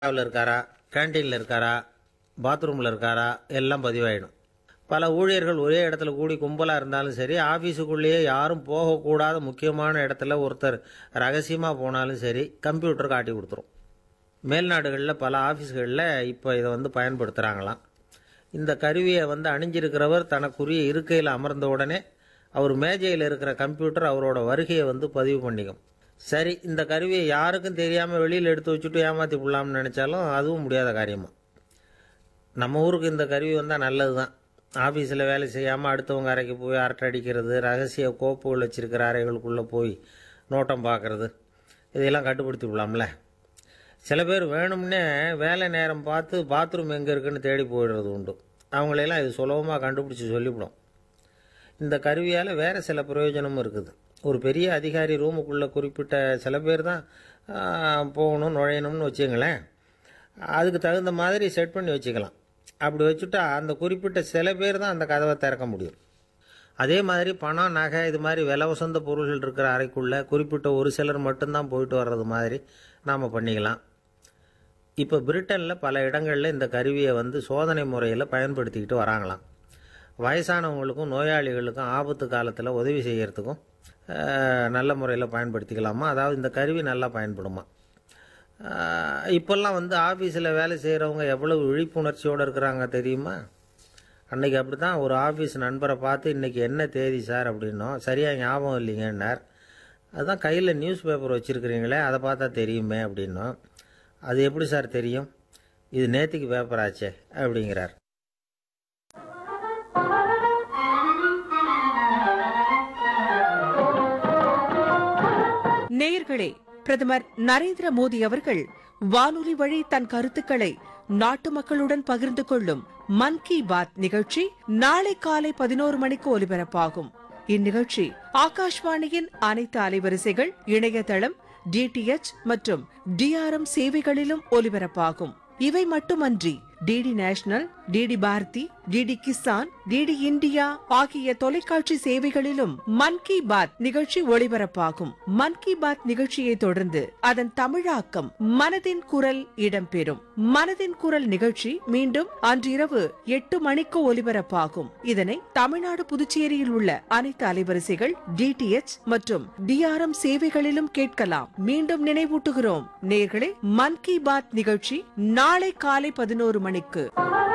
will இருக்காரா கேண்டீனில் இருக்காரா பாத்ரூமில் இருக்காரா எல்லாம் பதிவாயிடும் பல ஊழியர்கள் ஒரே இடத்துல கூடி கும்பலாக இருந்தாலும் சரி ஆஃபீஸுக்குள்ளேயே யாரும் போகக்கூடாத முக்கியமான இடத்துல ஒருத்தர் ரகசியமாக போனாலும் சரி கம்ப்யூட்டர் காட்டி கொடுத்துரும் மேல்நாடுகளில் பல ஆஃபீஸ்களில் இப்போ இதை வந்து பயன்படுத்துகிறாங்களாம் இந்த கருவியை வந்து அணிஞ்சிருக்கிறவர் தனக்குரிய இருக்கையில் அமர்ந்த உடனே அவர் மேஜையில் இருக்கிற கம்ப்யூட்டர் அவரோட வருகையை வந்து பதிவு பண்ணிக்கும் சரி இந்த கருவியை யாருக்கும் தெரியாமல் வெளியில் எடுத்து வச்சுட்டு ஏமாற்றி விடலாம்னு நினச்சாலும் அதுவும் முடியாத காரியமா நம்ம ஊருக்கு இந்த கருவி வந்தால் நல்லது தான் ஆஃபீஸில் வேலை செய்யாமல் அடுத்தவங்க அறைக்கு போய் அரட்டை அடிக்கிறது ரகசிய கோப்புகள் வச்சிருக்கிற அறைகளுக்குள்ளே போய் நோட்டம் பார்க்கறது இதையெல்லாம் கட்டுப்படுத்தி விடலாம்ல சில பேர் வேணும்னே வேலை நேரம் பார்த்து பாத்ரூம் எங்கே இருக்குன்னு தேடி போயிடுறது உண்டு அவங்களையெல்லாம் இது சுலபமாக கண்டுபிடிச்சி சொல்லிவிடும் இந்த கருவியால் வேறு சில பிரயோஜனமும் இருக்குது ஒரு பெரிய அதிகாரி ரூமுக்குள்ளே குறிப்பிட்ட சில பேர் தான் ஆ, போகணும் நுழையணும்னு வச்சுங்களேன் அதுக்கு தகுந்த மாதிரி செட் பண்ணி வச்சுக்கலாம் அப்படி வச்சுட்டா அந்த குறிப்பிட்ட சில பேர் தான் அந்த கதவை திறக்க முடியும் அதே மாதிரி பணம் நகை இது மாதிரி விலை உசந்த பொருள்கள் இருக்கிற அறைக்குள்ளே குறிப்பிட்ட ஒரு சிலர் மட்டும்தான் போயிட்டு வர்றது மாதிரி நாம் பண்ணிக்கலாம் இப்போ பிரிட்டனில் பல இடங்களில் இந்த கருவியை வந்து சோதனை முறையில் பயன்படுத்திக்கிட்டு வராங்களாம் வயசானவங்களுக்கும் நோயாளிகளுக்கும் ஆபத்து காலத்தில் உதவி செய்யறதுக்கும் அஹ், நல்ல முறையில் பயன்படுத்திக்கலாமா அதாவது இந்த கருவி நல்லா பயன்படுமா அஹ், இப்போல்லாம் வந்து ஆஃபீஸில் வேலை செய்கிறவங்க எவ்வளவு விழிப்புணர்ச்சியோடு இருக்கிறாங்க தெரியுமா அன்னைக்கு அப்படி தான் ஒரு ஆஃபீஸ் நண்பரை பார்த்து இன்றைக்கி என்ன தேதி சார் அப்படின்னோம் சரியாக ஞாபகம் இல்லைங்கன்னார் அதுதான் கையில் நியூஸ் பேப்பர் வச்சுருக்கிறீங்களே அதை பார்த்தா தெரியுமே அப்படின்னோம் அது எப்படி சார் தெரியும் இது நேத்திக்கு பேப்பர் ஆச்சே அப்படிங்கிறார் நேயர்களே பிரதமர் நரேந்திர மோடி அவர்கள் வானொலி வழி தன் கருத்துக்களை நாட்டு மக்களுடன் பகிர்ந்து கொள்ளும் மன் கி பாத் நிகழ்ச்சி நாளை காலை பதினோரு மணிக்கு ஒலிபரப்பாகும் இந்நிகழ்ச்சி ஆகாஷ்வாணியின் அனைத்து அலைவரிசைகள் இணையதளம் டிடிஎச் மற்றும் டிஆர்எம் சேவைகளிலும் ஒலிபரப்பாகும் இவை மட்டுமன்றி DD National DD Bharati DD Kisan DD India ஆகிய தொலைக்காட்சி சேவைகளிலும் மன் கி பாத் நிகழ்ச்சி ஒளிபரப்பாகும் மன் கி பாத் நிகழ்ச்சியை தொடர்ந்து அதன் தமிழாக்கம் மனதின் குரல் இடம்பெறும் மனதின் குரல் நிகழ்ச்சி மீண்டும் அன்றிரவு எட்டு மணிக்கு ஒலிபரப்பாகும் இதனை தமிழ்நாடு புதுச்சேரியில் உள்ள அனைத்து அலைவரிசைகள் டிடிஎச் மற்றும் டிஆர்எம் சேவைகளிலும் கேட்கலாம் மீண்டும் நினைவூட்டுகிறோம் நேர்களே மன் கி பாத் நிகழ்ச்சி நாளை காலை பதினோரு மணிக்கு